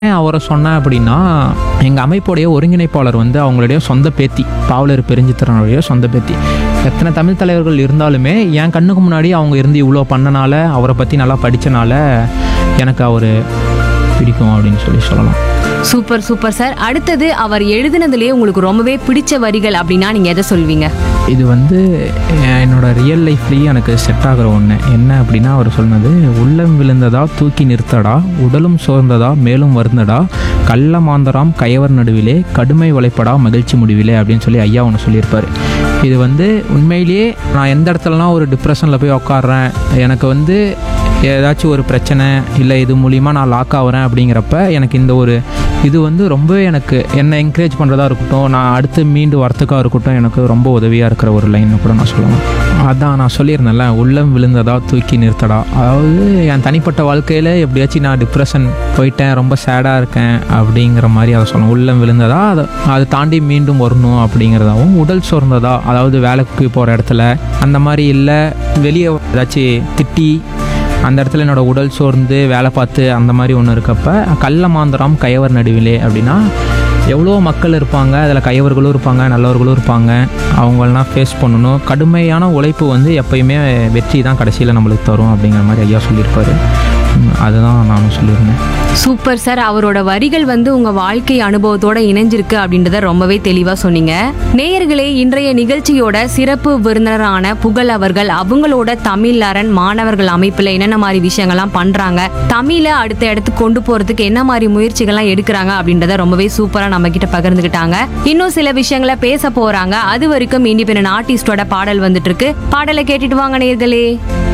ஏன் அவரை சொன்னேன் அப்படின்னா எங்கள் அமைப்புடைய ஒருங்கிணைப்பாளர் வந்து அவங்களுடைய சொந்த பேத்தி பாவலர் பெருஞ்சித்திரனுடைய சொந்த பேத்தி எத்தனை தமிழ் தலைவர்கள் இருந்தாலுமே என் கண்ணுக்கு முன்னாடி அவங்க இருந்து இவ்வளோ பண்ணனால அவரை பற்றி நல்லா படித்தனால எனக்கு அவர் பிடிக்கும் அப்படின்னு சொல்லி சொல்லலாம் சூப்பர் சூப்பர் சார் அடுத்தது அவர் எழுதினதுலயே உங்களுக்கு ரொம்பவே பிடிச்ச வரிகள் அப்படின்னா நீங்க எதை சொல்வீங்க இது வந்து என்னோட ரியல் லைஃப்லேயும் எனக்கு செட் ஆகிற ஒன்று என்ன அப்படின்னா அவர் சொன்னது உள்ளம் விழுந்ததா தூக்கி நிறுத்தடா உடலும் சோர்ந்ததா மேலும் வருந்தடா கள்ள மாந்தராம் கயவர் நடுவிலே கடுமை வளைப்படா மகிழ்ச்சி முடிவிலே அப்படின்னு சொல்லி ஐயா ஒன்று சொல்லியிருப்பார் இது வந்து உண்மையிலேயே நான் எந்த இடத்துலலாம் ஒரு டிப்ரெஷனில் போய் உட்காடுறேன் எனக்கு வந்து ஏதாச்சும் ஒரு பிரச்சனை இல்லை இது மூலிமா நான் லாக் ஆகிறேன் அப்படிங்கிறப்ப எனக்கு இந்த ஒரு இது வந்து ரொம்பவே எனக்கு என்னை என்கரேஜ் பண்ணுறதா இருக்கட்டும் நான் அடுத்து மீண்டு வரத்துக்காக இருக்கட்டும் எனக்கு ரொம்ப உதவியாக இருக்கிற ஒரு லைன் கூட நான் சொல்லலாம் அதான் நான் சொல்லியிருந்தேன்ல உள்ளம் விழுந்ததா தூக்கி நிறுத்தடா அதாவது என் தனிப்பட்ட வாழ்க்கையில் எப்படியாச்சும் நான் டிப்ரெஷன் போயிட்டேன் ரொம்ப சேடாக இருக்கேன் அப்படிங்கிற மாதிரி அதை சொல்லணும் உள்ளம் விழுந்ததா அதை அதை தாண்டி மீண்டும் வரணும் அப்படிங்கிறதாவும் உடல் சோர்ந்ததா அதாவது வேலைக்கு போகிற இடத்துல அந்த மாதிரி இல்லை வெளியே ஏதாச்சும் திட்டி அந்த இடத்துல என்னோட உடல் சோர்ந்து வேலை பார்த்து அந்த மாதிரி ஒன்று இருக்கப்ப கள்ள மாந்தராம் கயவர் நடுவிலே அப்படின்னா எவ்வளோ மக்கள் இருப்பாங்க அதில் கயவர்களும் இருப்பாங்க நல்லவர்களும் இருப்பாங்க அவங்களெலாம் ஃபேஸ் பண்ணணும் கடுமையான உழைப்பு வந்து எப்பயுமே வெற்றி தான் கடைசியில் நம்மளுக்கு தரும் அப்படிங்கிற மாதிரி ஐயா சொல்லியிருப்பாரு உம், அதுதான் நானும் சொல்லியிருந்தேன் சூப்பர் சார் அவரோட வரிகள் வந்து உங்க வாழ்க்கை அனுபவத்தோட இணைஞ்சிருக்கு அப்படின்றத ரொம்பவே தெளிவா சொன்னீங்க நேயர்களே இன்றைய நிகழ்ச்சியோட சிறப்பு விருந்தினரான புகழ் அவர்கள் அவங்களோட தமிழ் அரண் மாணவர்கள் அமைப்புல என்னென்ன மாதிரி விஷயங்கள்லாம் பண்றாங்க தமிழை அடுத்த இடத்துக்கு கொண்டு போறதுக்கு என்ன மாதிரி முயற்சிகள்லாம் எடுக்கிறாங்க அப்படின்றத ரொம்பவே சூப்பரா நம்ம கிட்ட பகிர்ந்துக்கிட்டாங்க இன்னும் சில விஷயங்களை பேச போறாங்க அது வரைக்கும் இண்டிபெண்டன்ட் ஆர்டிஸ்டோட பாடல் வந்துட்டு இருக்கு பாடலை கேட்டுட்டு வாங்க நேயர்களே